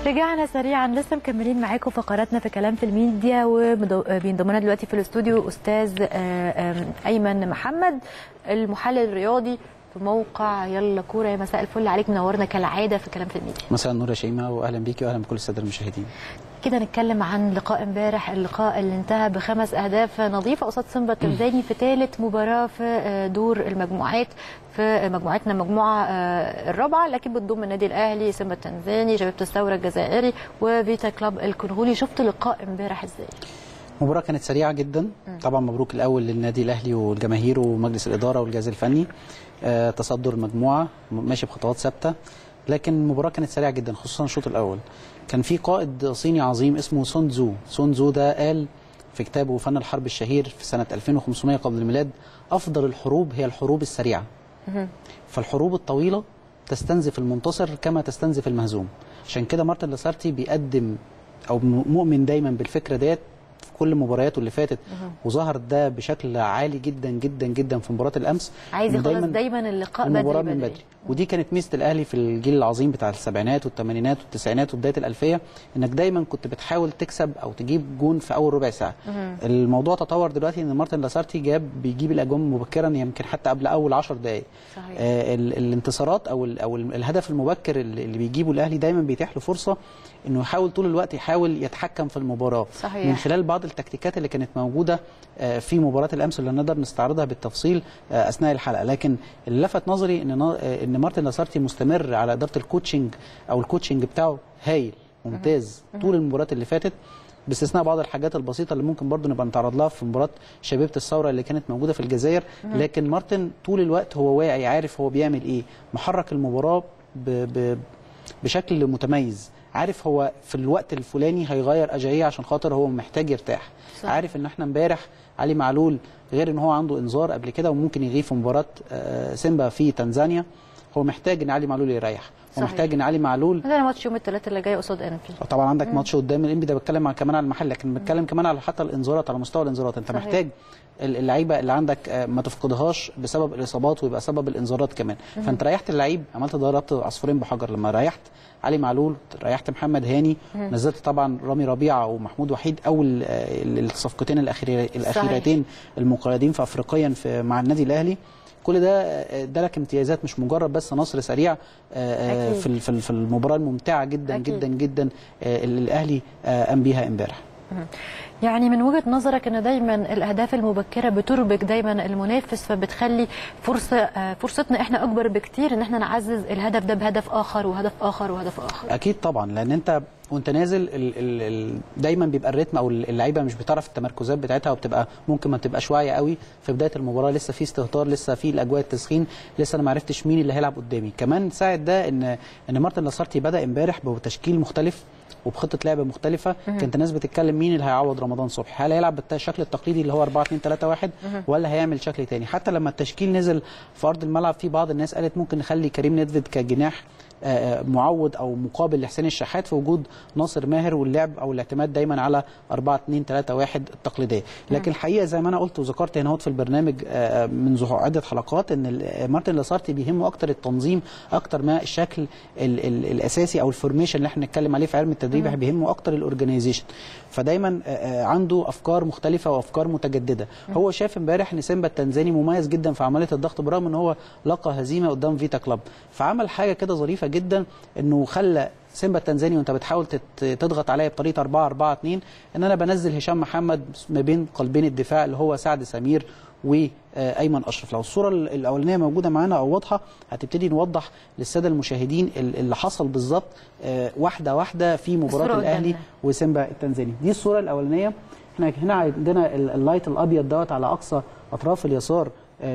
رجعنا سريعا لسه مكملين معاكم فقراتنا في كلام في الميديا وبينضم لنا دلوقتي في الاستوديو استاذ ايمن محمد المحلل الرياضي في موقع يلا كوره يا مساء الفل عليك منورنا كالعاده في كلام في الميديا مساء النور يا شيماء واهلا بيكي واهلا بكل الساده المشاهدين كده نتكلم عن لقاء امبارح اللقاء اللي انتهى بخمس اهداف نظيفه قصاد سيمبا التنزاني في ثالث مباراه في دور المجموعات في مجموعتنا المجموعه الرابعه لكن بتضم النادي الاهلي سيمبا التنزاني شبيبه الثوره الجزائري وفيتا كلاب الكونغولي شفت لقاء امبارح ازاي؟ المباراه كانت سريعه جدا طبعا مبروك الاول للنادي الاهلي والجماهير ومجلس الاداره والجهاز الفني تصدر المجموعه ماشي بخطوات ثابته لكن المباراه كانت سريعه جدا خصوصا الشوط الاول كان في قائد صيني عظيم اسمه سون زو سون زو ده قال في كتابه فن الحرب الشهير في سنه 2500 قبل الميلاد افضل الحروب هي الحروب السريعه فالحروب الطويله تستنزف المنتصر كما تستنزف المهزوم عشان كده مارتن لاسارتي بيقدم او مؤمن دايما بالفكره ديت في كل مبارياته اللي فاتت وظهر ده بشكل عالي جدا جدا جدا في مباراه الامس عايز يخلص دايما, دايما اللقاء المباراه بدري من بدري ودي كانت ميزه الاهلي في الجيل العظيم بتاع السبعينات والثمانينات والتسعينات وبدايه الالفيه انك دايما كنت بتحاول تكسب او تجيب جون في اول ربع ساعه مه. الموضوع تطور دلوقتي ان مارتن لاسارتي جاب بيجيب الاجوان مبكرا يمكن حتى قبل اول 10 دقائق صحيح. آه الانتصارات او ال او الهدف المبكر اللي بيجيبه الاهلي دايما بيتيح له فرصه انه يحاول طول الوقت يحاول يتحكم في المباراه صحيح. من خلال بعض التكتيكات اللي كانت موجوده في مباراه الامس اللي نقدر نستعرضها بالتفصيل اثناء الحلقه لكن اللي لفت نظري ان ان مارتن لاسارتي مستمر على اداره الكوتشنج او الكوتشنج بتاعه هايل ممتاز طول المباريات اللي فاتت باستثناء بعض الحاجات البسيطه اللي ممكن برضو نبقى نتعرض لها في مباراه شبيبه الثوره اللي كانت موجوده في الجزائر لكن مارتن طول الوقت هو واعي عارف هو بيعمل ايه محرك المباراه ب ب بشكل متميز عارف هو في الوقت الفلاني هيغير اجايه عشان خاطر هو محتاج يرتاح صح. عارف ان احنا امبارح علي معلول غير ان هو عنده انذار قبل كده وممكن يغيب في مباراه سيمبا في تنزانيا هو محتاج ان علي معلول يريح هو محتاج ان علي معلول عندنا ماتش يوم الثلاثاء اللي جاي قصاد انفي طبعا عندك مم. ماتش قدام الانبي ده بتكلم كمان على المحل لكن بتكلم كمان على حتى الانذارات على مستوى الانذارات انت صحيح. محتاج اللعيبه اللي عندك ما تفقدهاش بسبب الاصابات ويبقى سبب الانذارات كمان مم. فانت ريحت اللعيب عملت ضربت عصفورين بحجر لما ريحت علي معلول ريحت محمد هاني مم. نزلت طبعا رامي ربيعه ومحمود وحيد اول الصفقتين الاخيرتين المقيدين في افريقيا في مع النادي الاهلي كل ده ده لك امتيازات مش مجرد بس نصر سريع في في المباراه الممتعه جدا أكيد. جدا جدا اللي الاهلي قام بيها امبارح يعني من وجهه نظرك ان دايما الاهداف المبكره بتربك دايما المنافس فبتخلي فرصه فرصتنا احنا اكبر بكتير ان احنا نعزز الهدف ده بهدف اخر وهدف اخر وهدف اخر اكيد طبعا لان انت وانت نازل ال ال ال دايما بيبقى الريتم او اللعيبه مش بتعرف التمركزات بتاعتها وبتبقى ممكن ما تبقاش واعيه قوي في بدايه المباراه لسه في استهتار لسه في الاجواء التسخين لسه انا ما عرفتش مين اللي هيلعب قدامي كمان ساعد ده ان ان مارتن لاسارتي بدا امبارح بتشكيل مختلف وبخطه لعب مختلفه كانت الناس بتتكلم مين اللي هيعوض رمضان صبحي هل هيلعب بالشكل التقليدي اللي هو 4 2 3 1 ولا هيعمل شكل تاني حتى لما التشكيل نزل في ارض الملعب في بعض الناس قالت ممكن نخلي كريم ندفد كجناح معوض او مقابل لحسين الشحات في وجود ناصر ماهر واللعب او الاعتماد دايما على 4 2 3 1 التقليديه لكن الحقيقه زي ما انا قلت وذكرت هنا في البرنامج منذ عده حلقات ان مارتن لاسارتي بيهمه اكتر التنظيم اكتر ما الشكل ال ال الاساسي او الفورميشن اللي احنا بنتكلم عليه في علم التدريب بيهمه اكتر الاورجنايزيشن فدايما عنده افكار مختلفه وافكار متجدده هو شاف امبارح ان سيمبا التنزاني مميز جدا في عمليه الضغط برغم ان هو لقى هزيمه قدام فيتا كلاب فعمل حاجه كده ظريفه جدا انه خلى سيمبا التنزاني وانت بتحاول تضغط عليا بطريقه 4 4 2 ان انا بنزل هشام محمد ما بين قلبين الدفاع اللي هو سعد سمير وايمن اشرف لو الصوره الاولانيه موجوده معانا او واضحه هتبتدي نوضح للساده المشاهدين اللي حصل بالظبط واحده واحده في مباراه الاهلي وسيمبا التنزاني دي الصوره الاولانيه احنا هنا عندنا اللايت الابيض دوت على اقصى اطراف اليسار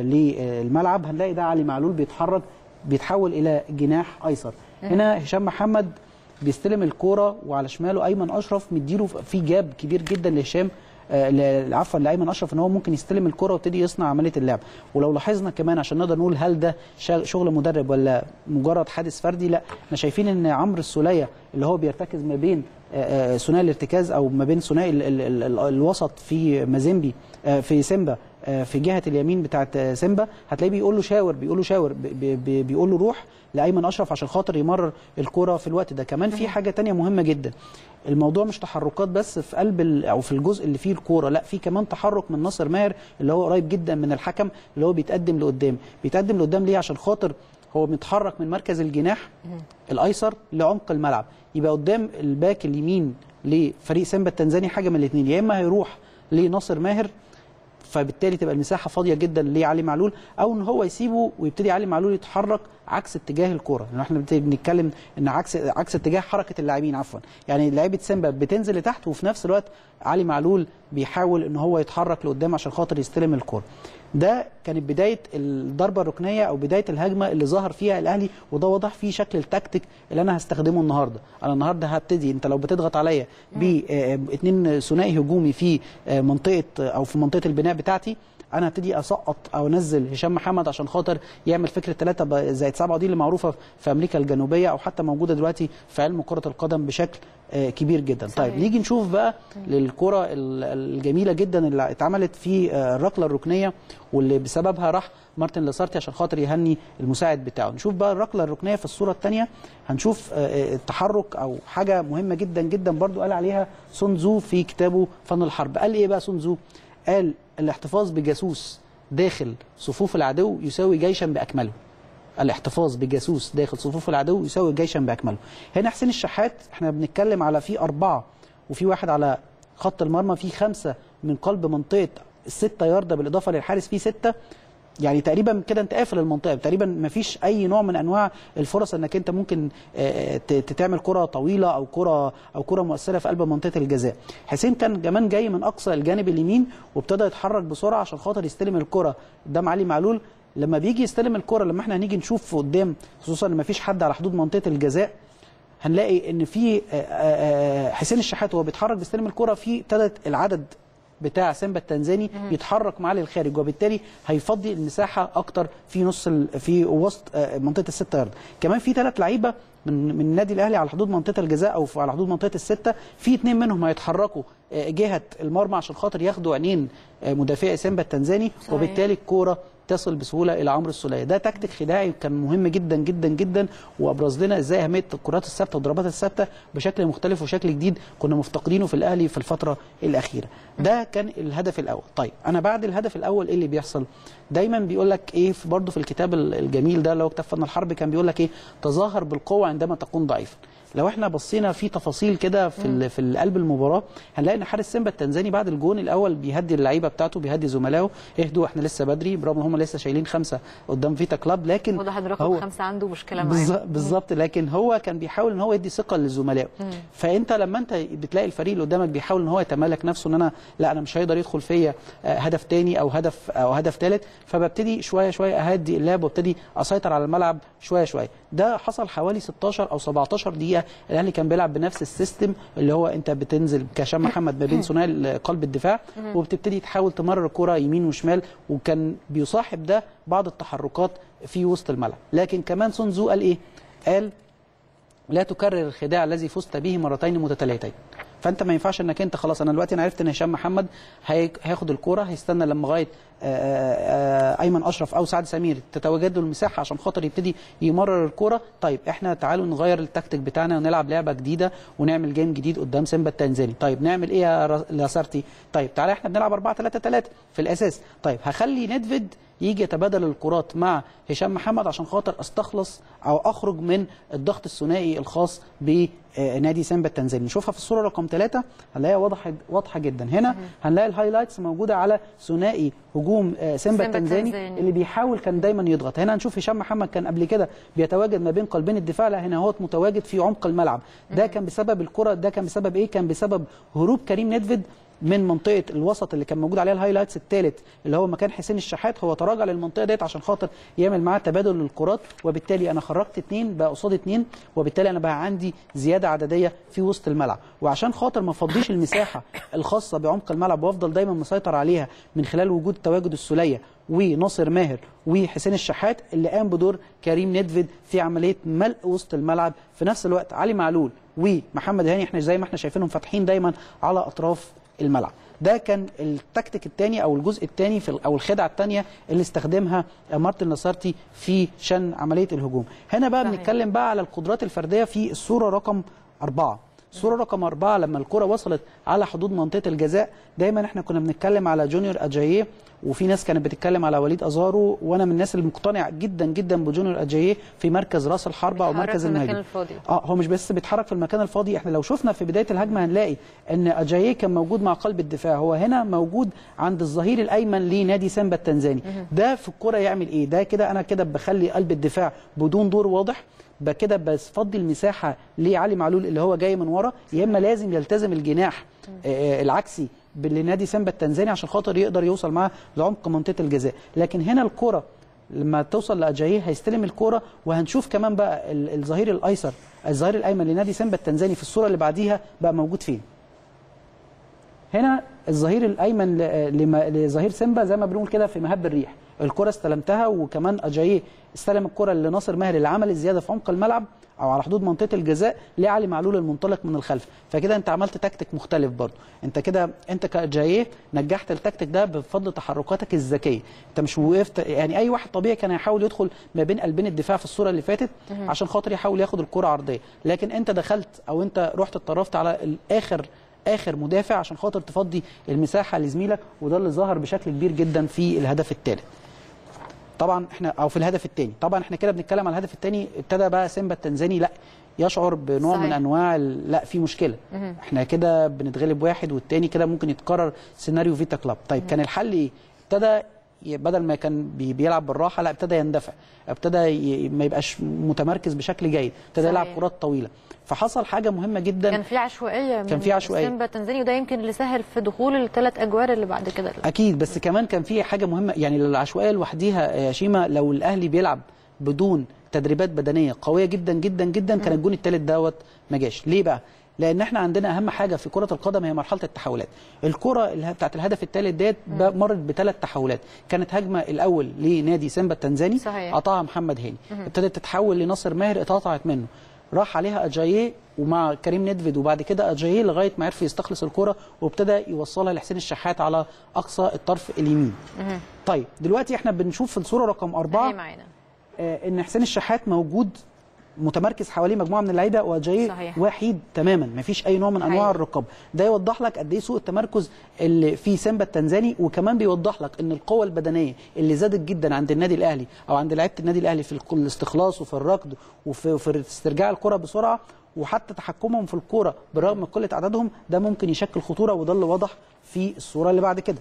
للملعب هنلاقي ده علي معلول بيتحرك بيتحول الى جناح ايسر هنا هشام محمد بيستلم الكوره وعلى شماله ايمن اشرف مديله في جاب كبير جدا لهشام عفوا لايمن اشرف ان هو ممكن يستلم الكره ويبتدي يصنع عمليه اللعب ولو لاحظنا كمان عشان نقدر نقول هل ده شغل مدرب ولا مجرد حادث فردي لا احنا شايفين ان عمرو السوليه اللي هو بيرتكز ما بين ثنائي الارتكاز او ما بين ثنائي الوسط في مازيمبي في سيمبا آه، في جهه اليمين بتاعت آه، سيمبا هتلاقيه بيقول له شاور بيقول له شاور بي- بي- بيقول له روح لايمن اشرف عشان خاطر يمرر الكره في الوقت ده كمان في حاجه تانية مهمه جدا الموضوع مش تحركات بس في قلب ال- او في الجزء اللي فيه الكوره لا في كمان تحرك من ناصر ماهر اللي هو قريب جدا من الحكم اللي هو بيتقدم لقدام بيتقدم لقدام ليه عشان خاطر هو متحرك من مركز الجناح الايسر لعمق الملعب يبقى قدام الباك اليمين لفريق سيمبا التنزاني حاجه من الاثنين يا اما هيروح لناصر ماهر فبالتالي تبقى المساحه فاضيه جدا لعلي معلول او ان هو يسيبه ويبتدي علي معلول يتحرك عكس اتجاه الكوره لان احنا بنبتدي بنتكلم ان عكس عكس اتجاه حركه اللاعبين عفوا يعني لعيبه سيمبا بتنزل لتحت وفي نفس الوقت علي معلول بيحاول ان هو يتحرك لقدام عشان خاطر يستلم الكوره ده كانت بدايه الضربه الركنيه او بدايه الهجمه اللي ظهر فيها الاهلي وده واضح فيه شكل التكتيك اللي انا هستخدمه النهارده انا النهارده هبتدي انت لو بتضغط عليا باثنين ثنائي هجومي في آه، منطقه او في منطقه البناء بتاعتي انا هبتدي اسقط او انزل هشام محمد عشان خاطر يعمل فكره 3 زائد 7 دي اللي معروفه في امريكا الجنوبيه او حتى موجوده دلوقتي في علم كره القدم بشكل آه، كبير جدا صحيح. طيب نيجي نشوف بقى للكره ال- الجميله جدا اللي اتعملت في آه، الركله الركنيه واللي بسببها راح مارتن لاسارتي عشان خاطر يهني المساعد بتاعه نشوف بقى الركله الركنيه في الصوره الثانيه هنشوف آه، آه، التحرك او حاجه مهمه جدا جدا برضو قال عليها سون زو في كتابه فن الحرب قال ايه بقى سون زو قال الاحتفاظ بجاسوس داخل صفوف العدو يساوي جيشا باكمله الاحتفاظ بجاسوس داخل صفوف العدو يساوي جيشا باكمله هنا حسين الشحات احنا بنتكلم على في اربعه وفي واحد على خط المرمى في خمسه من قلب منطقه الستة ياردة بالاضافه للحارس في سته يعني تقريبا كده انت قافل المنطقه تقريبا ما فيش اي نوع من انواع الفرص انك انت ممكن آه، ت- ت- تعمل كره طويله او كره او كره مؤثره في قلب منطقه الجزاء حسين كان كمان جاي من اقصى الجانب اليمين وابتدى يتحرك بسرعه عشان خاطر يستلم الكره قدام علي معلول لما بيجي يستلم الكره لما احنا هنيجي نشوف في قدام خصوصا ان ما فيش حد على حدود منطقه الجزاء هنلاقي ان في آه، آه، آه، حسين الشحات وهو بيتحرك بيستلم الكره في ابتدت العدد بتاع سيمبا التنزاني يتحرك معاه للخارج وبالتالي هيفضي المساحه اكتر في نص ال... في وسط آه، منطقه الستة يارد كمان في ثلاث لعيبه من من النادي الاهلي على حدود منطقه الجزاء او في- على حدود منطقه السته في اثنين منهم هيتحركوا آه، جهه المرمى عشان خاطر ياخدوا عينين آه، مدافعي سيمبا التنزاني صحيح. وبالتالي الكوره تصل بسهوله الى عمرو السوليه ده تكتيك خداعي كان مهم جدا جدا جدا وابرز لنا ازاي اهميه الكرات الثابته والضربات الثابته بشكل مختلف وشكل جديد كنا مفتقدينه في الاهلي في الفتره الاخيره ده كان الهدف الاول طيب انا بعد الهدف الاول ايه اللي بيحصل دايما بيقول لك ايه في- برضه في الكتاب ال- الجميل ده اللي هو كتاب فن الحرب كان بيقول لك ايه تظاهر بالقوه عندما تكون ضعيفا لو احنا بصينا في تفاصيل كده في ال- في قلب المباراه هنلاقي ان حارس سيمبا التنزاني بعد الجون الاول بيهدي اللعيبه بتاعته بيهدي زملائه اهدوا احنا لسه بدري برغم ان هم لسه شايلين خمسه قدام فيتا كلاب لكن واضح ان رقم هو خمسه عنده مشكله معاه بالظ- بالظبط لكن هو كان بيحاول ان هو يدي ثقه للزملاء فانت لما انت بتلاقي الفريق اللي قدامك بيحاول ان هو يتمالك نفسه ان انا لا انا مش هيقدر يدخل فيا آه، هدف تاني او هدف او هدف ثالث فببتدي شويه شويه اهدي اللعب وابتدي اسيطر على الملعب شويه شويه ده حصل حوالي 16 او 17 دقيقه الاهلي كان بيلعب بنفس السيستم اللي هو انت بتنزل كهشام محمد ما بين ثنائي قلب الدفاع وبتبتدي تحاول تمرر الكره يمين وشمال وكان بيصاحب ده بعض التحركات في وسط الملعب لكن كمان سون زو قال ايه قال لا تكرر الخداع الذي فزت به مرتين متتاليتين فانت ما ينفعش انك انت خلاص انا دلوقتي انا عرفت ان هشام محمد هي- هياخد الكوره هيستنى لما لغايه آه، آه، ايمن اشرف او سعد سمير تتواجد له المساحه عشان خاطر يبتدي يمرر الكوره طيب احنا تعالوا نغير التكتيك بتاعنا ونلعب لعبه جديده ونعمل جيم جديد قدام سيمبا التنزاني طيب نعمل ايه يا ر- لاسارتي طيب تعالى احنا بنلعب 4 3 3 في الاساس طيب هخلي ندفيد يجي يتبادل الكرات مع هشام محمد عشان خاطر استخلص او اخرج من الضغط الثنائي الخاص بنادي سيمبا التنزاني نشوفها في الصوره رقم ثلاثة هنلاقيها واضحه واضحه جدا هنا هنلاقي الهايلايتس موجوده على ثنائي هجوم آه، سيمبا سيمبا التنزاني التنزاني. اللي بيحاول كان دايما يضغط هنا هنشوف هشام محمد كان قبل كده بيتواجد ما بين قلبين الدفاع لا هنا هو متواجد في عمق الملعب ده كان بسبب الكره ده كان بسبب ايه كان بسبب هروب كريم ندفد من منطقه الوسط اللي كان موجود عليها الهايلايتس الثالث اللي هو مكان حسين الشحات هو تراجع للمنطقه ديت عشان خاطر يعمل معاه تبادل للكرات وبالتالي انا خرجت اثنين بقى قصاد اثنين وبالتالي انا بقى عندي زياده عدديه في وسط الملعب وعشان خاطر ما افضيش المساحه الخاصه بعمق الملعب وافضل دايما مسيطر عليها من خلال وجود تواجد السوليه وناصر ماهر وحسين الشحات اللي قام بدور كريم ندفد في عمليه ملء وسط الملعب في نفس الوقت علي معلول ومحمد هاني احنا زي ما احنا شايفينهم فاتحين دايما على اطراف الملعب ده كان التكتيك الثاني او الجزء الثاني في ال- او الخدعه الثانيه اللي استخدمها مارتن نصرتي في شن عمليه الهجوم هنا بقى صحيح. بنتكلم بقى على القدرات الفرديه في الصوره رقم أربعة الصوره رقم أربعة لما الكره وصلت على حدود منطقه الجزاء دايما احنا كنا بنتكلم على جونيور اجاييه وفي ناس كانت بتتكلم على وليد ازارو وانا من الناس المقتنع جدا جدا بجونيور اجاييه في مركز راس الحربه او بيتحرك مركز في المكان المهاجم الفاضي. اه هو مش بس بيتحرك في المكان الفاضي احنا لو شفنا في بدايه الهجمه هنلاقي ان اجاييه كان موجود مع قلب الدفاع هو هنا موجود عند الظهير الايمن لنادي سامبا التنزاني ده في الكره يعمل ايه ده كده انا كده بخلي قلب الدفاع بدون دور واضح بقى كده بفضي المساحه لعلي معلول اللي هو جاي من ورا يا اما لازم يلتزم الجناح آه، العكسي لنادي سامبا التنزاني عشان خاطر يقدر يوصل معاه لعمق منطقه الجزاء لكن هنا الكره لما توصل لاجاييه هيستلم الكوره وهنشوف كمان بقى ال- الظهير الايسر الظهير الايمن لنادي سامبا التنزاني في الصوره اللي بعديها بقى موجود فين هنا الظهير الايمن ل- لما- لظهير سيمبا زي ما بنقول كده في مهب الريح الكره استلمتها وكمان اجاييه استلم الكره لناصر ماهر اللي عمل الزياده في عمق الملعب او على حدود منطقه الجزاء لعلي معلول المنطلق من الخلف فكده انت عملت تكتيك مختلف برضه انت كده انت كاجاييه نجحت التكتيك ده بفضل تحركاتك الذكيه انت مش وقفت يعني اي واحد طبيعي كان هيحاول يدخل ما بين قلبين الدفاع في الصوره اللي فاتت عشان خاطر يحاول ياخد الكره عرضيه لكن انت دخلت او انت رحت اتطرفت على الاخر اخر مدافع عشان خاطر تفضي المساحه لزميلك وده اللي ظهر بشكل كبير جدا في الهدف الثالث طبعا احنا او في الهدف الثاني طبعا احنا كده بنتكلم على الهدف الثاني ابتدى بقى سيمبا التنزاني لا يشعر بنوع صحيح. من انواع ال- لا في مشكله احنا كده بنتغلب واحد والتاني كده ممكن يتكرر سيناريو فيتا كلاب طيب كان الحل ايه ابتدى ي- بدل ما كان بي- بيلعب بالراحه لا ابتدى يندفع ابتدى ي- ما يبقاش متمركز بشكل جيد ابتدى صحيح. يلعب كرات طويله فحصل حاجه مهمه جدا كان في عشوائيه كان من في عشوائية. سيمبا التنزاني وده يمكن اللي سهل في دخول الثلاث اجوار اللي بعد كده اكيد بس كمان كان في حاجه مهمه يعني العشوائيه لوحديها يا شيما لو الاهلي بيلعب بدون تدريبات بدنيه قويه جدا جدا جدا كان الجون الثالث دوت ما جاش ليه بقى لان احنا عندنا اهم حاجه في كره القدم هي مرحله التحولات الكره اللي بتاعت الهدف الثالث ديت ب- مرت بثلاث تحولات كانت هجمه الاول لنادي سيمبا التنزاني صحيح. قطعها محمد هاني ابتدت تتحول لناصر ماهر اتقطعت منه راح عليها اجاييه ومع كريم ندفد وبعد كده اجاييه لغايه ما عرف يستخلص الكره وابتدى يوصلها لحسين الشحات على اقصى الطرف اليمين طيب دلوقتي احنا بنشوف في الصوره رقم هي أربعة معانا آه ان حسين الشحات موجود متمركز حواليه مجموعه من اللعيبه واجاييه صحيح. وحيد تماما مفيش اي نوع من انواع حقيقي. الرقابه ده يوضح لك قد ايه سوء التمركز اللي في سيمبا التنزاني وكمان بيوضح لك ان القوه البدنيه اللي زادت جدا عند النادي الاهلي او عند لعيبه النادي الاهلي في الك- الاستخلاص وفي الركض وفي في استرجاع الكره بسرعه وحتى تحكمهم في الكوره برغم من قله عددهم ده ممكن يشكل خطوره وده اللي واضح في الصوره اللي بعد كده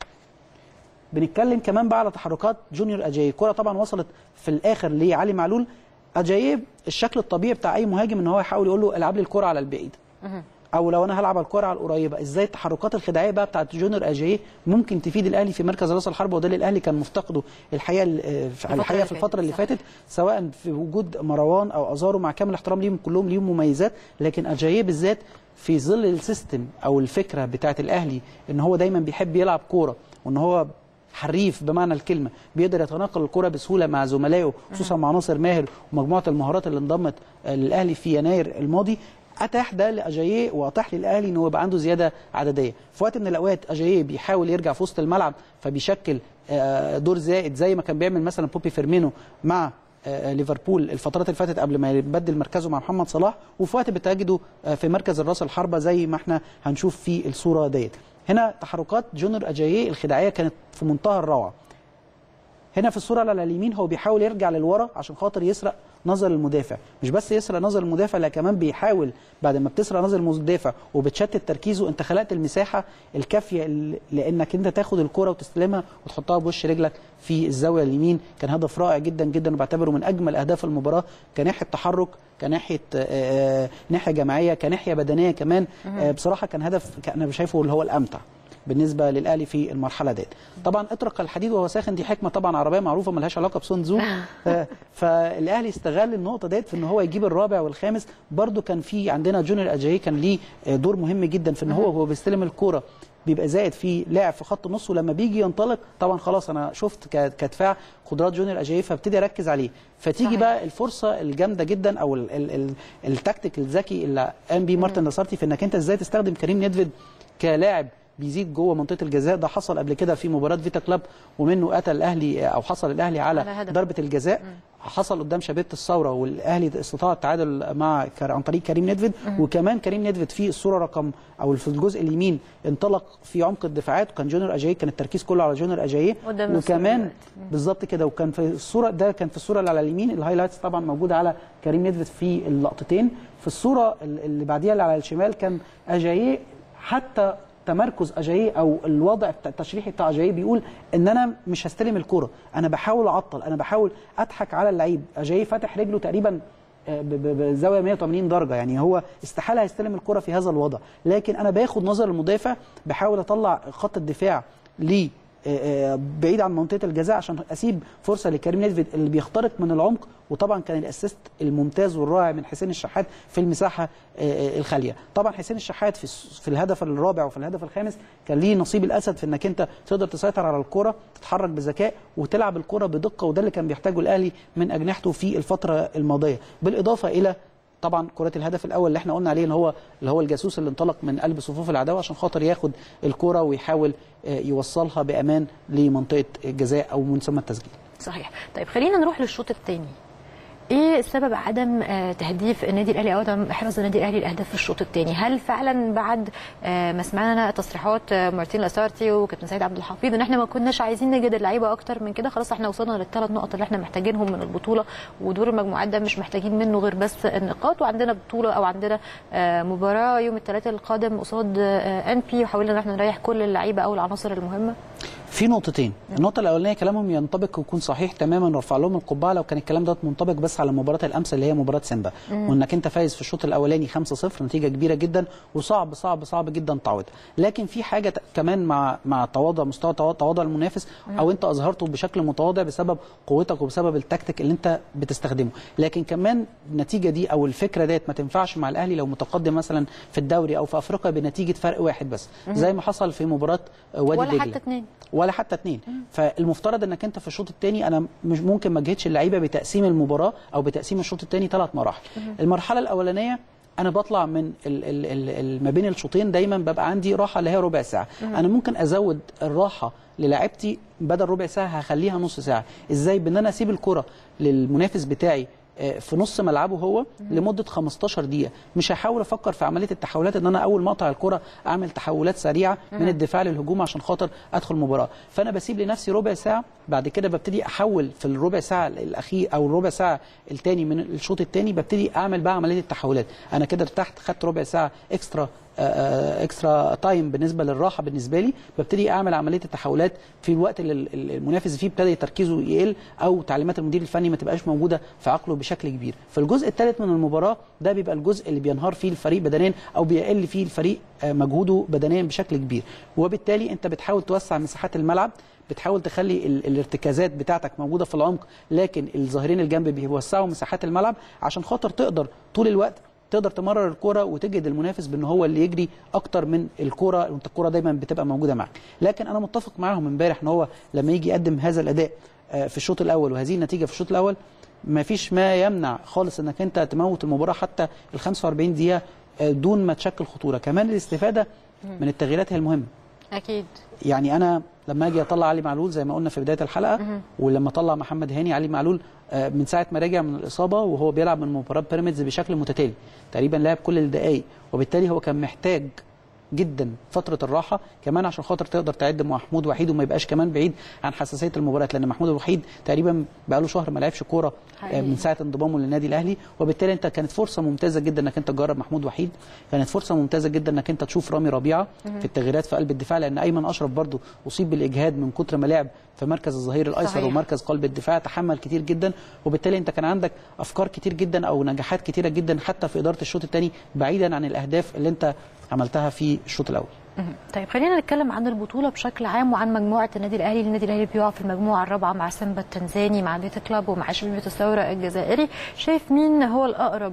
بنتكلم كمان بقى على تحركات جونيور اجاييه الكره طبعا وصلت في الاخر لعلي معلول اجاييه الشكل الطبيعي بتاع اي مهاجم ان هو يحاول يقول له العب لي الكره على البعيد او لو انا هلعب على الكره على القريبه ازاي التحركات الخداعيه بقى بتاعت جونيور اجاييه ممكن تفيد الاهلي في مركز راس الحربه وده اللي الاهلي كان مفتقده الحقيقه ال- في- الحقيقه اللي في الفتره اللي فاتت، فاتت سواء في وجود مروان او ازارو مع كامل احترام ليهم كلهم ليهم مميزات لكن اجاييه بالذات في ظل السيستم او الفكره بتاعت الاهلي ان هو دايما بيحب يلعب كوره وان هو حريف بمعنى الكلمه بيقدر يتناقل الكره بسهوله مع زملائه خصوصا مع ناصر ماهر ومجموعه المهارات اللي انضمت آه، للاهلي في يناير الماضي اتاح ده لاجاييه واتاح للاهلي ان هو يبقى عنده زياده عدديه في وقت من الاوقات اجاييه بيحاول يرجع في وسط الملعب فبيشكل آه، دور زائد زي ما كان بيعمل مثلا بوبي فيرمينو مع آه، ليفربول الفترات اللي فاتت قبل ما يبدل مركزه مع محمد صلاح وفي وقت بتجده آه، في مركز الراس الحربه زي ما احنا هنشوف في الصوره ديت هنا تحركات جونر اجاييه الخداعيه كانت في منتهى الروعه هنا في الصوره على اليمين هو بيحاول يرجع للورا عشان خاطر يسرق نظر المدافع مش بس يسرق نظر المدافع لا كمان بيحاول بعد ما بتسرق نظر المدافع وبتشتت تركيزه انت خلقت المساحه الكافيه ل- لانك انت تاخد الكره وتستلمها وتحطها بوش رجلك في الزاويه اليمين كان هدف رائع جدا جدا وبعتبره من اجمل اهداف المباراه كناحيه تحرك كناحيه آه، آه، ناحيه جماعيه كناحيه بدنيه كمان آه، بصراحه كان هدف كان انا شايفه اللي هو الامتع بالنسبه للاهلي في المرحله ديت طبعا اطرق الحديد وهو ساخن دي حكمه طبعا عربيه معروفه ملهاش علاقه بسون زو آه، فالاهلي استغل النقطه ديت في ان هو يجيب الرابع والخامس برده كان في عندنا جونيور اجاي كان ليه آه، دور مهم جدا في ان هو هو بيستلم الكوره بيبقى زائد في لاعب في خط النص ولما بيجي ينطلق طبعا خلاص انا شفت ك- كدفاع قدرات جونيور اجاي فابتدي اركز عليه فتيجي صحيح. بقى الفرصه الجامده جدا او ال ال ال التكتيك الذكي اللي قام بيه مارتن نصرتي في انك انت ازاي تستخدم كريم ندفد كلاعب بيزيد جوه منطقه الجزاء ده حصل قبل كده في مباراه فيتا كلاب ومنه اتى الاهلي او حصل الاهلي على, على هدف. ضربه الجزاء حصل قدام شبيبه الثوره والاهلي استطاع التعادل مع كر- عن طريق كريم ندفد وكمان كريم ندفد في الصوره رقم او في الجزء اليمين انطلق في عمق الدفاعات وكان جونيور اجاي كان التركيز كله على جونيور اجاي قدام الصورة وكمان دلوقتي. بالظبط كده وكان في الصوره ده كان في الصوره اللي على اليمين الهايلايتس طبعا موجوده على كريم ندفد في اللقطتين في الصوره اللي بعديها اللي على الشمال كان اجاييه حتى تمركز اجاييه او الوضع بتاع- التشريحي بتاع اجاييه بيقول ان انا مش هستلم الكره انا بحاول اعطل انا بحاول اضحك على اللعيب اجاييه فاتح رجله تقريبا آه، ب- ب- بزاويه 180 درجه يعني هو استحاله هيستلم الكره في هذا الوضع لكن انا باخد نظر المدافع بحاول اطلع خط الدفاع ليه آه، آه، بعيد عن منطقه الجزاء عشان اسيب فرصه لكريم نيدفيد اللي بيخترق من العمق وطبعا كان الاسيست الممتاز والرائع من حسين الشحات في المساحه آه، آه، الخاليه طبعا حسين الشحات في الس- في الهدف الرابع وفي الهدف الخامس كان ليه نصيب الاسد في انك انت تقدر تسيطر على الكره تتحرك بذكاء وتلعب الكره بدقه وده اللي كان بيحتاجه الاهلي من اجنحته في الفتره الماضيه بالاضافه الى طبعا كرة الهدف الاول اللي احنا قلنا عليه ان هو اللي هو الجاسوس اللي انطلق من قلب صفوف العداوه عشان خاطر ياخد الكرة ويحاول آه، يوصلها بامان لمنطقه الجزاء او من ثم التسجيل صحيح طيب خلينا نروح للشوط الثاني ايه سبب عدم آه، تهديف النادي الاهلي او عدم احراز النادي الاهلي الاهداف في الشوط الثاني هل فعلا بعد آه، ما سمعنا تصريحات آه، مارتين لاسارتي وكابتن سيد عبد الحفيظ ان احنا ما كناش عايزين نجد اللعيبه اكتر من كده خلاص احنا وصلنا للثلاث نقط اللي احنا محتاجينهم من البطوله ودور المجموعات ده مش محتاجين منه غير بس النقاط وعندنا بطوله او عندنا آه، مباراه يوم الثلاثاء القادم قصاد آه، ان بي وحاولنا ان احنا نريح كل اللعيبه او العناصر المهمه في نقطتين النقطة الأولانية كلامهم ينطبق ويكون صحيح تماما ونرفع لهم القبعة لو كان الكلام ده منطبق بس على مباراة الأمس اللي هي مباراة سيمبا وإنك أنت فايز في الشوط الأولاني 5-0 نتيجة كبيرة جدا وصعب صعب صعب جدا تعوض لكن في حاجة ت- كمان مع مع تواضع مستوى توا- تواضع المنافس أو أنت أظهرته بشكل متواضع بسبب قوتك وبسبب التكتيك اللي أنت بتستخدمه لكن كمان النتيجة دي أو الفكرة ديت ما تنفعش مع الأهلي لو متقدم مثلا في الدوري أو في أفريقيا بنتيجة فرق واحد بس زي ما حصل في مباراة وادي ولا دجلة حتى اثنين ولا حتى اتنين فالمفترض انك انت في الشوط الثاني انا مش ممكن ما اجهدش اللعيبه بتقسيم المباراه او بتقسيم الشوط الثاني ثلاث مراحل المرحله الاولانيه انا بطلع من ال ال ال ال ما بين الشوطين دايما ببقى عندي راحه اللي هي ربع ساعه انا ممكن ازود الراحه للاعيبتي بدل ربع ساعه هخليها نص ساعه ازاي بان انا اسيب الكره للمنافس بتاعي آه، في نص ملعبه هو لمده 15 دقيقه مش هحاول افكر في عمليه التحولات ان انا اول ما اقطع الكره اعمل تحولات سريعه من الدفاع للهجوم عشان خاطر ادخل المباراه فانا بسيب لنفسي ربع ساعه بعد كده ببتدي احول في الربع ساعه الاخير او الربع ساعه الثاني من الشوط الثاني ببتدي اعمل بقى عمليه التحولات انا كده ارتحت خدت ربع ساعه اكسترا آه، اكسترا تايم بالنسبه للراحه بالنسبه لي ببتدي اعمل عمليه التحولات في الوقت اللي ال- ال- المنافس فيه ابتدى تركيزه يقل او تعليمات المدير الفني ما تبقاش موجوده في عقله بشكل كبير في الجزء الثالث من المباراه ده بيبقى الجزء اللي بينهار فيه الفريق بدنيا او بيقل فيه الفريق آه، مجهوده بدنيا بشكل كبير وبالتالي انت بتحاول توسع مساحات الملعب بتحاول تخلي ال- الارتكازات بتاعتك موجوده في العمق لكن الظاهرين الجنب بيوسعوا مساحات الملعب عشان خاطر تقدر طول الوقت تقدر تمرر الكرة وتجد المنافس بان هو اللي يجري اكتر من الكرة وانت الكرة دايما بتبقى موجوده معاك لكن انا متفق معاهم امبارح ان هو لما يجي يقدم هذا الاداء آه، في الشوط الاول وهذه النتيجه في الشوط الاول ما فيش ما يمنع خالص انك انت تموت المباراه حتى ال 45 دقيقه آه، دون ما تشكل خطوره كمان الاستفاده من التغييرات هي المهمه اكيد يعني انا لما اجي اطلع علي معلول زي ما قلنا في بدايه الحلقه ولما اطلع محمد هاني علي معلول آه، من ساعه ما رجع من الاصابه وهو بيلعب من مباراه بيراميدز بشكل متتالي تقريبا لعب كل الدقائق وبالتالي هو كان محتاج جدا فتره الراحه كمان عشان خاطر تقدر تعد مع محمود وحيد وما يبقاش كمان بعيد عن حساسيه المباريات لان محمود وحيد تقريبا بقى له شهر ما لعبش كوره آه، حقيقي. من ساعه انضمامه للنادي الاهلي وبالتالي انت كانت فرصه ممتازه جدا انك انت تجرب محمود وحيد كانت فرصه ممتازه جدا انك انت تشوف رامي ربيعه في التغييرات في قلب الدفاع لان ايمن اشرف برضو اصيب بالاجهاد من كتر ما لعب في مركز الظهير الايسر صحيح. ومركز قلب الدفاع تحمل كتير جدا وبالتالي انت كان عندك افكار كتير جدا او نجاحات كتيره جدا حتى في اداره الشوط الثاني بعيدا عن الاهداف اللي انت عملتها في الشوط الاول مهم. طيب خلينا نتكلم عن البطوله بشكل عام وعن مجموعه النادي الاهلي النادي الاهلي بيقع في المجموعه الرابعه مع سيمبا التنزاني مع بيتا كلاب ومع شبيبه الثوره الجزائري شايف مين هو الاقرب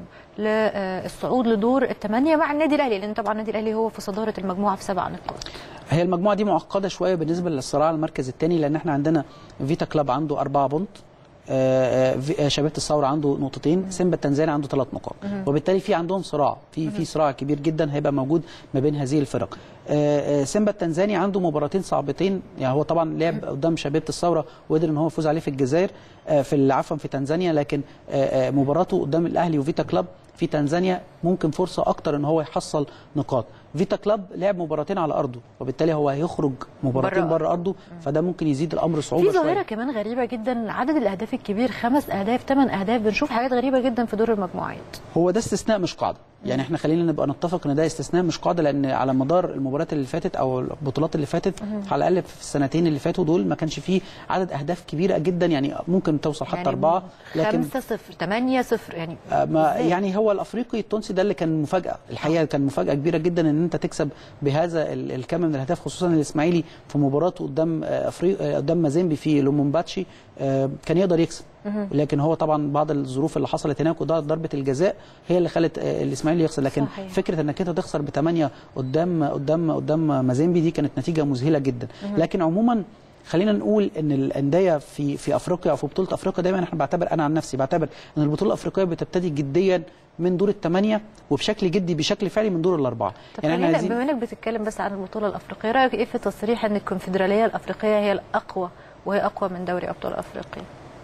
للصعود لدور الثمانيه مع النادي الاهلي لان طبعا النادي الاهلي هو في صداره المجموعه في سبع نقاط هي المجموعه دي معقده شويه بالنسبه للصراع على المركز الثاني لان احنا عندنا فيتا كلاب عنده أربعة بونت آه، آه، في- آه، شبيبه الثوره عنده نقطتين سيمبا التنزاني عنده ثلاث نقاط وبالتالي في عندهم صراع في في صراع كبير جدا هيبقى موجود ما بين هذه الفرق آه، آه، سيمبا التنزاني عنده مباراتين صعبتين يعني هو طبعا لعب قدام شبيبه الثوره وقدر ان هو يفوز عليه في الجزائر آه، في ال- عفوا في تنزانيا لكن آه، آه، مباراته قدام الاهلي وفيتا كلاب في تنزانيا ممكن فرصه اكتر ان هو يحصل نقاط فيتا كلاب لعب مباراتين على ارضه وبالتالي هو هيخرج مباراتين بره بره ارضه فده ممكن يزيد الامر صعوبه في ظاهره شويه كمان غريبه جدا عدد الاهداف الكبير خمس اهداف ثمان اهداف بنشوف حاجات غريبه جدا في دور المجموعات هو ده استثناء مش قاعده يعني احنا خلينا نبقى نتفق ان ده استثناء مش قاعده لان على مدار المباريات اللي فاتت او البطولات اللي فاتت على الاقل في السنتين اللي فاتوا دول ما كانش فيه عدد اهداف كبيره جدا يعني ممكن توصل حتى يعني اربعه لكن 5 0 8 0 يعني آه، ما إزاي؟ يعني هو الافريقي التونسي ده اللي كان مفاجاه الحقيقه كان مفاجاه كبيره جدا ان انت تكسب بهذا ال- الكم من الاهداف خصوصا الاسماعيلي في مباراته قدام آه، افريقيا قدام مازيمبي في لومومباتشي آه، كان يقدر يكسب لكن هو طبعا بعض الظروف اللي حصلت هناك وده ضربه الجزاء هي اللي خلت آه، الاسماعيلي يخسر لكن صحيح. فكره انك انت تخسر بثمانيه قدام قدام قدام مازيمبي دي كانت نتيجه مذهله جدا لكن عموما خلينا نقول ان الانديه في في افريقيا او في بطوله افريقيا دايما احنا بعتبر انا عن نفسي بعتبر ان البطوله الافريقيه بتبتدي جديا من دور الثمانيه وبشكل جدي بشكل فعلي من دور الاربعه طب يعني احنا خلينا عايزين بما انك بتتكلم بس عن البطوله الافريقيه رايك ايه في تصريح ان الكونفدراليه الافريقيه هي الاقوى وهي اقوى من دوري ابطال افريقيا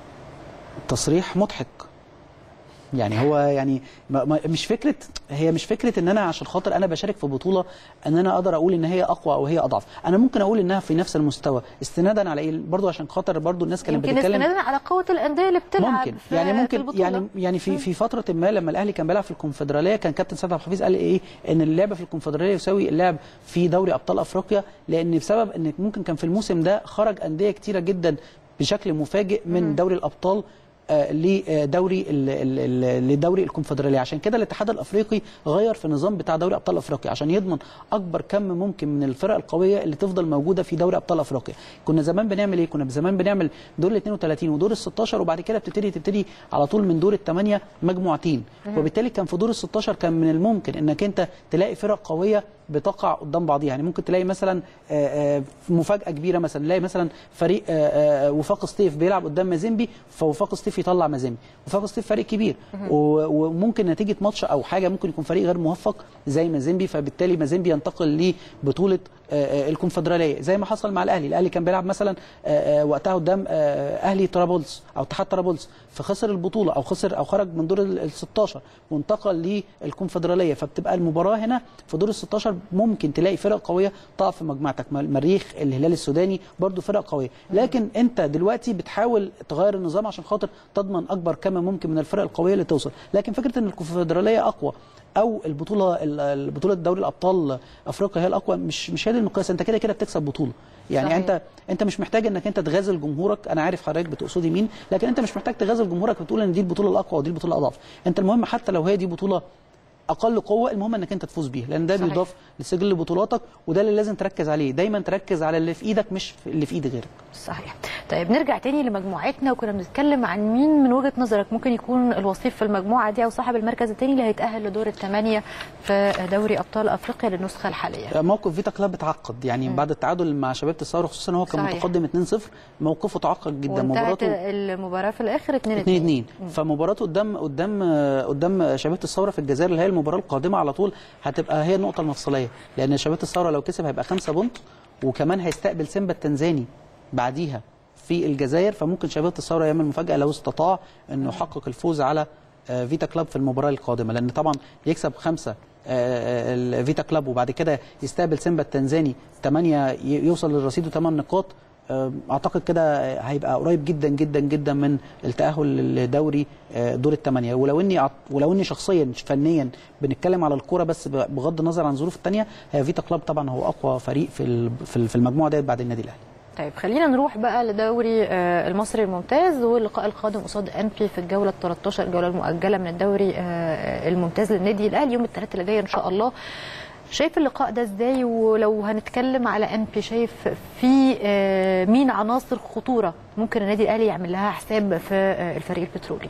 تصريح مضحك يعني هو يعني ما ما مش فكره هي مش فكره ان انا عشان خاطر انا بشارك في بطوله ان انا اقدر اقول ان هي اقوى او هي اضعف انا ممكن اقول انها في نفس المستوى استنادا على ايه برضو عشان خاطر برضو الناس كانت يمكن بتتكلم استنادا على قوه الانديه اللي بتلعب ممكن في يعني في ممكن البطولة. يعني يعني في في فتره ما لما الاهلي كان بيلعب في الكونفدراليه كان كابتن سيد عبد الحفيظ قال ايه ان اللعب في الكونفدراليه يساوي اللعب في دوري ابطال افريقيا لان بسبب ان ممكن كان في الموسم ده خرج انديه كتيره جدا بشكل مفاجئ من دوري الابطال آه، لدوري ال- ال- ال- لدوري الكونفدراليه عشان كده الاتحاد الافريقي غير في النظام بتاع دوري ابطال افريقيا عشان يضمن اكبر كم ممكن من الفرق القويه اللي تفضل موجوده في دوري ابطال افريقيا كنا زمان بنعمل ايه كنا زمان بنعمل دور ال 32 ودور ال 16 وبعد كده بتبتدي تبتدي على طول من دور الثمانيه مجموعتين وبالتالي كان في دور ال 16 كان من الممكن انك انت تلاقي فرق قويه بتقع قدام بعضها يعني ممكن تلاقي مثلا آه، آه، مفاجاه كبيره مثلا تلاقي مثلا فريق آه، آه، وفاق سطيف بيلعب قدام مازيمبي فوفاق سطيف يطلع مازيمبي وفاق سطيف فريق كبير و- وممكن نتيجه ماتش او حاجه ممكن يكون فريق غير موفق زي مازيمبي فبالتالي مازيمبي ينتقل لبطوله آه، آه، الكونفدراليه زي ما حصل مع الاهلي الاهلي كان بيلعب مثلا آه، آه، وقتها قدام آه، اهلي طرابلس او اتحاد طرابلس فخسر البطوله او خسر او خرج من دور ال 16 وانتقل للكونفدراليه فبتبقى المباراه هنا في دور ال 16 ممكن تلاقي فرق قويه تقف في مجموعتك المريخ الهلال السوداني برضو فرق قويه لكن انت دلوقتي بتحاول تغير النظام عشان خاطر تضمن اكبر كم ممكن من الفرق القويه اللي توصل لكن فكره ان الكونفدراليه اقوى او البطوله البطوله دوري الابطال افريقيا هي الاقوى مش مش هي دي المقياس انت كده كده بتكسب بطوله يعني صحيح. انت انت مش محتاج انك انت تغازل جمهورك انا عارف حضرتك بتقصدي مين لكن انت مش محتاج تغازل جمهورك وتقول ان دي البطوله الاقوى ودي البطوله الاضعف انت المهم حتى لو هي دي بطوله اقل قوه المهم انك انت تفوز بيها لان ده صحيح. بيضاف لسجل بطولاتك وده اللي لازم تركز عليه دايما تركز على اللي في ايدك مش في اللي في ايد غيرك صحيح طيب نرجع تاني لمجموعتنا وكنا بنتكلم عن مين من وجهه نظرك ممكن يكون الوصيف في المجموعه دي او صاحب المركز الثاني اللي هيتاهل لدور الثمانيه في دوري ابطال افريقيا للنسخه الحاليه موقف فيتا كلاب اتعقد يعني بعد التعادل مع شباب الثوره خصوصا ان هو كان صحيح. متقدم 2-0 موقفه تعقد جدا وانتهت مباراته المباراه في الاخر 2 2 2 فمباراته قدام قدام قدام شباب الثوره في الجزائر اللي هي المباراه القادمه على طول هتبقى هي النقطه المفصليه لان شباب الثوره لو كسب هيبقى 5 بونت وكمان هيستقبل سيمبا التنزاني بعديها في الجزائر فممكن شباب الثوره يعمل مفاجاه لو استطاع انه يحقق الفوز على آه، فيتا كلاب في المباراه القادمه لان طبعا يكسب خمسه آه، الفيتا كلاب وبعد كده يستقبل سيمبا التنزاني 8 يوصل للرصيد 8 نقاط آه، اعتقد كده هيبقى قريب جدا جدا جدا من التاهل لدوري آه، دور الثمانيه ولو اني أعت- ولو اني شخصيا فنيا بنتكلم على الكوره بس ب- بغض النظر عن الظروف الثانيه هي فيتا كلاب طبعا هو اقوى فريق في ال- في ال- في المجموعه ديت بعد النادي الاهلي طيب خلينا نروح بقى لدوري آه، المصري الممتاز واللقاء القادم قصاد انبي في الجوله ال 13 الجوله المؤجله من الدوري آه، الممتاز للنادي الاهلي يوم الثلاثاء اللي جاي ان شاء الله شايف اللقاء ده ازاي ولو هنتكلم على انبي شايف في آه، مين عناصر خطوره ممكن النادي الاهلي يعمل لها حساب في آه، الفريق البترولي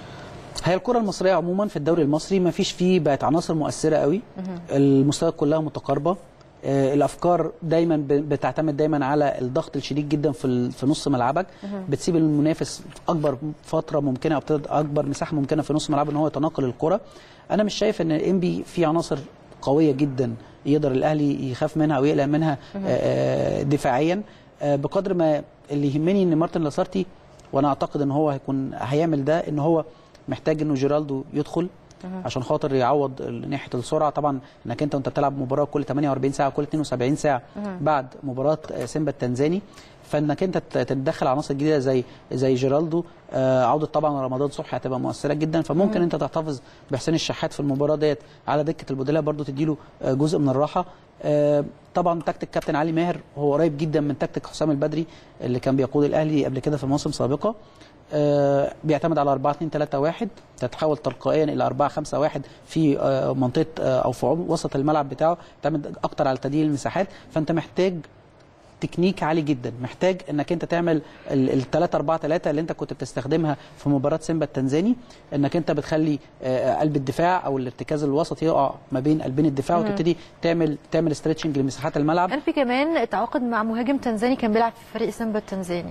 هي الكره المصريه عموما في الدوري المصري ما فيش فيه بقت عناصر مؤثره قوي المستويات كلها متقاربه آه، الافكار دايما ب- بتعتمد دايما على الضغط الشديد جدا في ال- في نص ملعبك بتسيب المنافس اكبر فتره ممكنه او بتد- اكبر مساحه ممكنه في نص ملعبه ان هو يتناقل الكره انا مش شايف ان انبي في عناصر قويه جدا يقدر الاهلي يخاف منها او يقلق منها آه، آه، دفاعيا آه، بقدر ما اللي يهمني ان مارتن لاسارتي وانا اعتقد ان هو هيكون هيعمل ده ان هو محتاج انه جيرالدو يدخل عشان خاطر يعوض ال- ناحيه السرعه طبعا انك انت وانت بتلعب مباراه كل 48 ساعه كل 72 ساعه بعد مباراه آه، سيمبا التنزاني فانك انت ت- تتدخل عناصر جديده زي زي جيرالدو آه، عوده طبعا رمضان صبحي هتبقى مؤثره جدا فممكن انت تحتفظ بحسين الشحات في المباراه ديت على دكه البدلاء برضو تديله آه، جزء من الراحه آه، طبعا تكتيك كابتن علي ماهر هو قريب جدا من تكتيك حسام البدري اللي كان بيقود الاهلي قبل كده في مواسم سابقه آه، بيعتمد على 4 2 3 1 تتحول تلقائيا الى 4 5 1 في آه، منطقه آه، او في عمق وسط الملعب بتاعه تعتمد اكتر على تضييق المساحات فانت محتاج تكنيك عالي جدا محتاج انك انت تعمل ال 3 4 3 اللي انت كنت بتستخدمها في مباراه سيمبا التنزاني انك انت بتخلي آه، قلب الدفاع او الارتكاز الوسط يقع ما بين قلبين الدفاع وتبتدي تعمل تعمل ستريتشنج لمساحات الملعب كان في كمان تعاقد مع مهاجم تنزاني كان بيلعب في فريق سيمبا التنزاني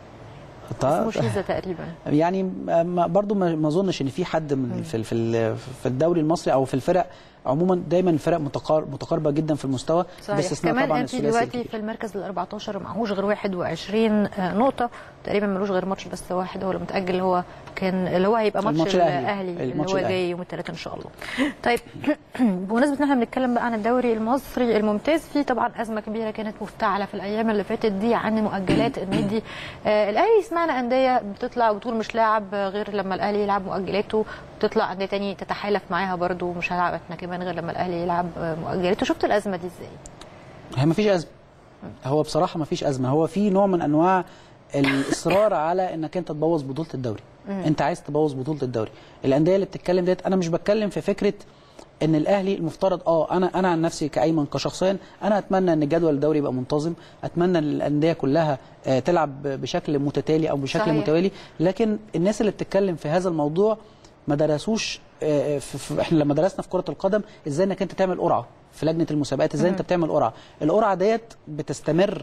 اسمه شيزا تقريبا يعني ما- برضو ما ما اظنش ان في حد من في في ال- في الدوري المصري او في الفرق عموما دايما الفرق متقار- متقاربه جدا في المستوى صحيح باستثناء كمان طبعا انت الثلاثي دلوقتي الكبير. في المركز ال 14 معهوش غير 21 آه، نقطه تقريبا ملوش غير ماتش بس واحد هو اللي متاجل اللي هو كان اللي هو هيبقى ماتش الماتش الأهلي. الاهلي اللي الماتش هو الأهلي. جاي يوم الثلاثاء ان شاء الله طيب بمناسبه ان احنا بنتكلم بقى عن الدوري المصري الممتاز في طبعا ازمه كبيره كانت مفتعله في الايام اللي فاتت دي عن مؤجلات النادي آه الاهلي سمعنا انديه بتطلع وتقول مش لاعب غير لما الاهلي يلعب مؤجلاته تطلع انديه تاني تتحالف معاها برضو مش هلعب احنا كمان غير لما الاهلي يلعب آه، مؤجلاته شفت الازمه دي ازاي؟ هي ما فيش ازمه هو بصراحه ما فيش ازمه هو في نوع من انواع الاصرار على انك انت تبوظ بطوله الدوري انت عايز تبوظ بطوله الدوري الانديه اللي بتتكلم ديت انا مش بتكلم في فكره ان الاهلي المفترض اه انا انا عن نفسي كايمن كشخصيا انا اتمنى ان جدول الدوري يبقى منتظم اتمنى ان الانديه كلها آه، تلعب بشكل متتالي او بشكل صحيح. متوالي لكن الناس اللي بتتكلم في هذا الموضوع ما درسوش آه، في في- احنا لما درسنا في كره القدم ازاي انك انت تعمل قرعه في لجنه المسابقات ازاي انت بتعمل قرعه القرعه ديت بتستمر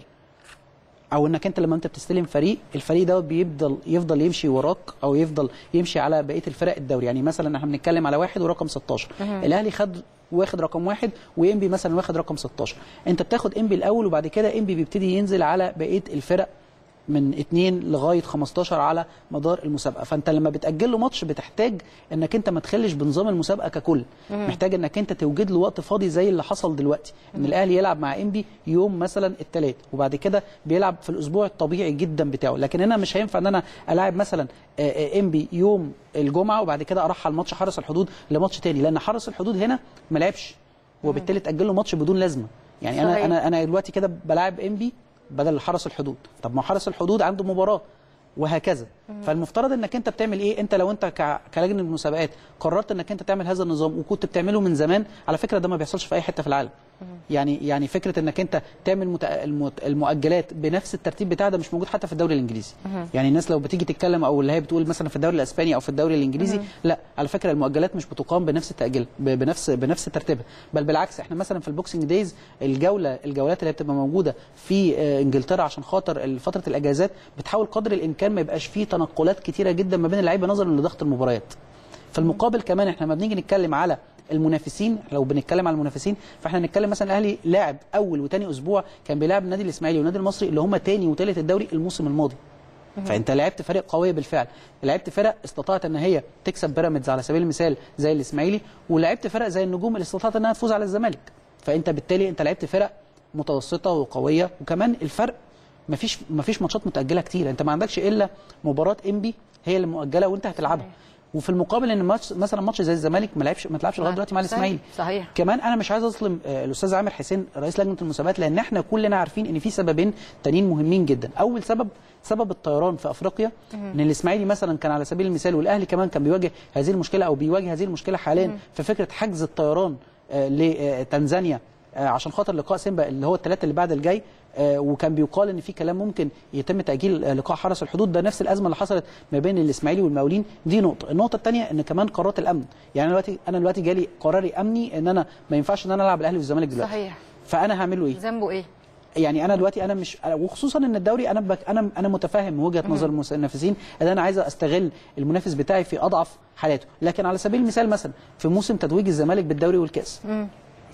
او انك انت لما انت بتستلم فريق الفريق دوت بيفضل يفضل يمشي وراك او يفضل يمشي على بقيه الفرق الدوري يعني مثلا احنا بنتكلم على واحد ورقم 16 الاهلي خد واخد رقم واحد وانبي مثلا واخد رقم 16 انت بتاخد انبي الاول وبعد كده انبي بيبتدي ينزل على بقيه الفرق من 2 لغايه 15 على مدار المسابقه فانت لما بتاجل له ماتش بتحتاج انك انت ما تخلش بنظام المسابقه ككل محتاج انك انت توجد له وقت فاضي زي اللي حصل دلوقتي ان الاهلي يلعب مع انبي يوم مثلا الثلاث وبعد كده بيلعب في الاسبوع الطبيعي جدا بتاعه لكن انا مش هينفع ان انا العب مثلا آه، آه، انبي يوم الجمعه وبعد كده ارحل ماتش حرس الحدود لماتش تاني لان حرس الحدود هنا ما لعبش وبالتالي تاجل له ماتش بدون لازمه يعني انا صحيح. انا انا دلوقتي كده بلاعب انبي بدل حرس الحدود طب ما حرس الحدود عنده مباراه وهكذا فالمفترض انك انت بتعمل ايه انت لو انت ك- كلجنه المسابقات قررت انك انت تعمل هذا النظام وكنت بتعمله من زمان على فكره ده ما بيحصلش في اي حته في العالم يعني يعني فكره انك انت تعمل مت- المت- المؤجلات بنفس الترتيب بتاع ده مش موجود حتى في الدوري الانجليزي يعني الناس لو بتيجي تتكلم او اللي هي بتقول مثلا في الدوري الاسباني او في الدوري الانجليزي لا على فكره المؤجلات مش بتقام بنفس التاجيل ب- بنفس بنفس ترتيبها بل بالعكس احنا مثلا في البوكسنج دايز الجوله الجولات اللي بتبقى موجوده في آه، انجلترا عشان خاطر فتره الاجازات بتحاول قدر الامكان ما يبقاش فيه تنقلات كتيره جدا ما بين اللعيبه نظرا لضغط المباريات في المقابل كمان احنا لما بنيجي نتكلم على المنافسين لو بنتكلم على المنافسين فاحنا هنتكلم مثلا الاهلي لاعب اول وتاني اسبوع كان بيلاعب النادي الاسماعيلي والنادي المصري اللي هم تاني وتالت الدوري الموسم الماضي فانت لعبت فرق قويه بالفعل لعبت فرق استطاعت ان هي تكسب بيراميدز على سبيل المثال زي الاسماعيلي ولعبت فرق زي النجوم اللي استطاعت انها تفوز على الزمالك فانت بالتالي انت لعبت فرق متوسطه وقويه وكمان الفرق مفيش مفيش ماتشات متاجله كتير انت ما عندكش الا مباراه انبي هي اللي مؤجله وانت هتلعبها وفي المقابل ان ماتش مثلا ماتش زي الزمالك ما لعبش ما تلعبش لغايه دلوقتي مع صحيح. الاسماعيلي صحيح كمان انا مش عايز اظلم آه، الاستاذ عامر حسين رئيس لجنه المسابقات لان احنا كلنا عارفين ان في سببين تانيين مهمين جدا اول سبب سبب الطيران في افريقيا ان الاسماعيلي مثلا كان على سبيل المثال والاهلي كمان كان بيواجه هذه المشكله او بيواجه هذه المشكله حاليا في فكره حجز الطيران آه، لتنزانيا آه، عشان خاطر لقاء سيمبا اللي هو الثلاثه اللي بعد الجاي آه، وكان بيقال ان في كلام ممكن يتم تاجيل آه، لقاء حرس الحدود ده نفس الازمه اللي حصلت ما بين الاسماعيلي والمقاولين دي نقطه النقطه الثانيه ان كمان قرارات الامن يعني أنا دلوقتي انا دلوقتي جالي قراري امني ان انا ما ينفعش ان انا العب الاهلي والزمالك دلوقتي صحيح فانا هعمل له ايه ذنبه ايه؟ يعني انا دلوقتي انا مش وخصوصا ان الدوري انا بك انا انا متفاهم وجهه نظر المنافسين ان انا عايز استغل المنافس بتاعي في اضعف حالاته لكن على سبيل المثال مثلا في موسم تتويج الزمالك بالدوري والكاس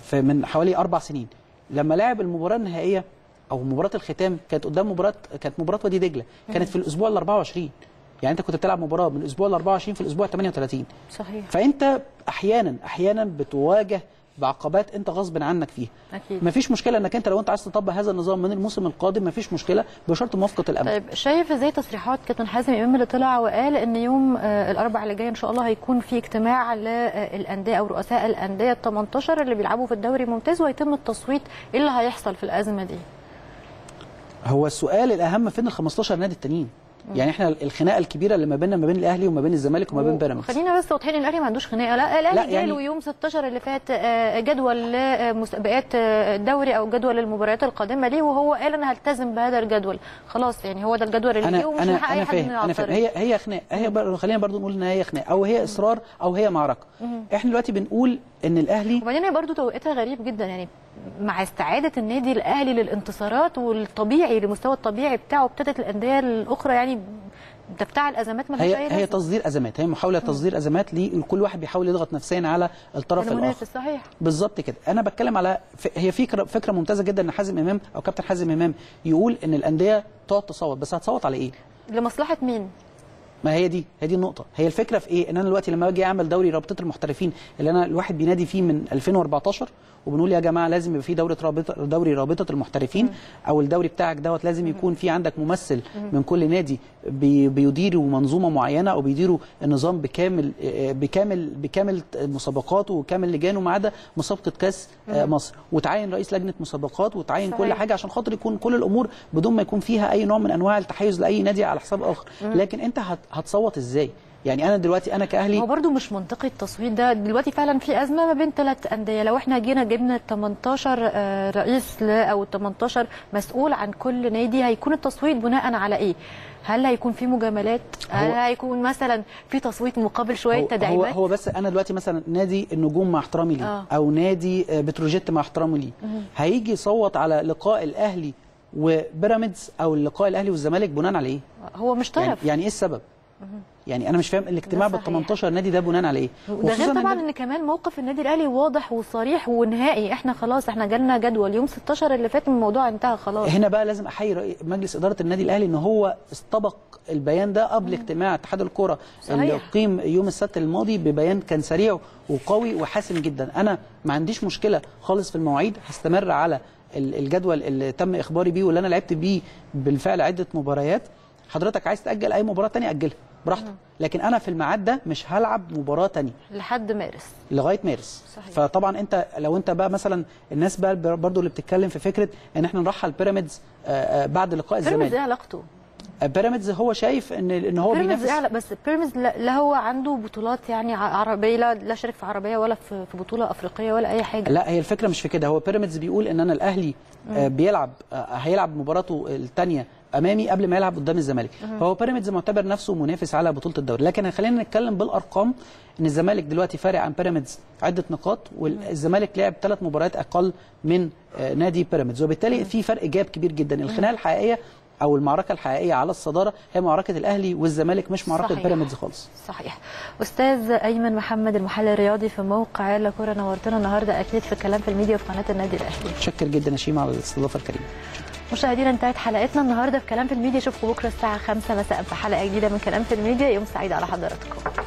في من حوالي اربع سنين لما لعب المباراه النهائيه او مباراه الختام كانت قدام مباراه كانت مباراه وادي دجله كانت في الاسبوع ال 24 يعني انت كنت بتلعب مباراه من الاسبوع ال 24 في الاسبوع ال 38 صحيح فانت احيانا احيانا بتواجه بعقبات انت غصب عنك فيها اكيد مفيش مشكله انك انت لو انت عايز تطبق هذا النظام من الموسم القادم مفيش مشكله بشرط موافقه الامن طيب شايف ازاي تصريحات كابتن حازم امام اللي طلع وقال ان يوم آه، الاربع اللي جاي ان شاء الله هيكون في اجتماع للانديه او رؤساء الانديه ال 18 اللي بيلعبوا في الدوري الممتاز وهيتم التصويت ايه اللي هيحصل في الازمه دي هو السؤال الاهم فين ال 15 نادي التانيين يعني احنا الخناقه الكبيره اللي ما بيننا ما بين الاهلي وما بين الزمالك وما بين بيراميدز خلينا بس واضحين ان الاهلي ما عندوش خناقه لا الاهلي لا، جاله يعني- يوم 16 اللي فات آه، جدول لمسابقات آه، الدوري او جدول المباريات القادمه ليه وهو قال انا هلتزم بهذا الجدول خلاص يعني هو ده الجدول اللي جه انا ومش انا من حق اي انا حد فاهم انه انا فاهم يعترض هي هي خناقه هي بر... خلينا برضو نقول ان هي خناقه او هي اصرار او هي معركه احنا دلوقتي بنقول ان الاهلي وبعدين هي برضه توقيتها غريب جدا يعني مع استعاده النادي الاهلي للانتصارات والطبيعي للمستوى الطبيعي بتاعه ابتدت الانديه الاخرى يعني تفتعل ازمات ما هي هي تصدير ازمات هي محاوله تصدير ازمات لكل واحد بيحاول يضغط نفسيا على الطرف الاخر المنافس صحيح بالظبط كده انا بتكلم على ف... هي فكره فكره ممتازه جدا ان حازم امام او كابتن حازم امام يقول ان الانديه تقعد تصوت بس هتصوت على ايه لمصلحه مين؟ ما هي دي هي دي النقطة، هي الفكرة في إيه؟ إن أنا دلوقتي لما باجي أعمل دوري رابطة المحترفين اللي أنا الواحد بينادي فيه من 2014 وبنقول يا جماعة لازم يبقى في دورة رابطة دوري رابطة المحترفين أو الدوري بتاعك دوت لازم يكون في عندك ممثل من كل نادي بي بيديروا منظومة معينة أو بيديروا النظام بكامل آه، بكامل بكامل مسابقاته وكامل لجانه ما عدا مسابقة كأس آه، مصر وتعين رئيس لجنة مسابقات وتعين كل صحيح. حاجة عشان خاطر يكون كل الأمور بدون ما يكون فيها أي نوع من أنواع التحيز لأي نادي على حساب آخر لكن أنت هت- هتصوت إزاي؟ يعني انا دلوقتي انا هو كاهلي برضه مش منطقي التصويت ده دلوقتي فعلا في ازمه ما بين ثلاث انديه لو احنا جينا جبنا 18 آه، رئيس ل او 18 مسؤول عن كل نادي هيكون التصويت بناء على ايه؟ هل هيكون في مجاملات؟ هل هو- هيكون مثلا في تصويت مقابل شويه هو, هو تدعيمات؟ هو بس انا دلوقتي مثلا نادي النجوم مع احترامي ليه آه. او نادي آه، بتروجيت مع احترامي ليه هيجي يصوت على لقاء الاهلي وبيراميدز او اللقاء الاهلي والزمالك بناء على ايه؟ هو مش يعني, طرف يعني ايه السبب؟ يعني انا مش فاهم الاجتماع ده بال صحيح. 18 نادي ده بناء على ايه؟ ده غير وخصوصاً طبعا إن- ان كمان موقف النادي الاهلي واضح وصريح ونهائي احنا خلاص احنا جالنا جدول يوم 16 اللي فات الموضوع انتهى خلاص هنا بقى لازم احيي رئي- مجلس اداره النادي الاهلي ان هو استبق البيان ده قبل اجتماع اتحاد الكره اللي صحيح. اقيم يوم السبت الماضي ببيان كان سريع وقوي وحاسم جدا انا ما عنديش مشكله خالص في المواعيد هستمر على ال- الجدول اللي تم اخباري بيه واللي انا لعبت بيه بالفعل عده مباريات حضرتك عايز تاجل اي مباراه تانية اجلها براحتك لكن انا في الميعاد ده مش هلعب مباراه تانية لحد مارس لغايه مارس صحيح. فطبعا انت لو انت بقى مثلا الناس بقى برضو اللي بتتكلم في فكره ان احنا نرحل بيراميدز آه، آه، بعد لقاء بيراميدز ايه الزمالك علاقته؟ آه، بيراميدز هو شايف ان ان هو بيراميدز بينافس اعلى بس بيراميدز لا لا هو عنده بطولات يعني ع- عربيه لا لا شارك في عربيه ولا في في بطوله افريقيه ولا اي حاجه لا هي الفكره مش في كده هو بيراميدز بيقول ان انا الاهلي آه، بيلعب آه، هيلعب مباراته الثانيه امامي قبل ما يلعب قدام الزمالك فهو بيراميدز معتبر نفسه منافس على بطوله الدوري لكن خلينا نتكلم بالارقام ان الزمالك دلوقتي فارق عن بيراميدز عده نقاط والزمالك لعب ثلاث مباريات اقل من آه، نادي بيراميدز وبالتالي في فرق جاب كبير جدا الخناقه الحقيقيه او المعركه الحقيقيه على الصداره هي معركه الاهلي والزمالك مش معركه صحيح. بيراميدز خالص صحيح استاذ ايمن محمد المحلل الرياضي في موقع لا كوره نورتنا النهارده اكيد في كلام في الميديا وفي قناه النادي الاهلي متشكر جدا يا شيماء على الاستضافه الكريمه مشاهدينا انتهت حلقتنا النهارده في كلام في الميديا اشوفكم بكره الساعه 5 مساء في حلقه جديده من كلام في الميديا يوم سعيد على حضراتكم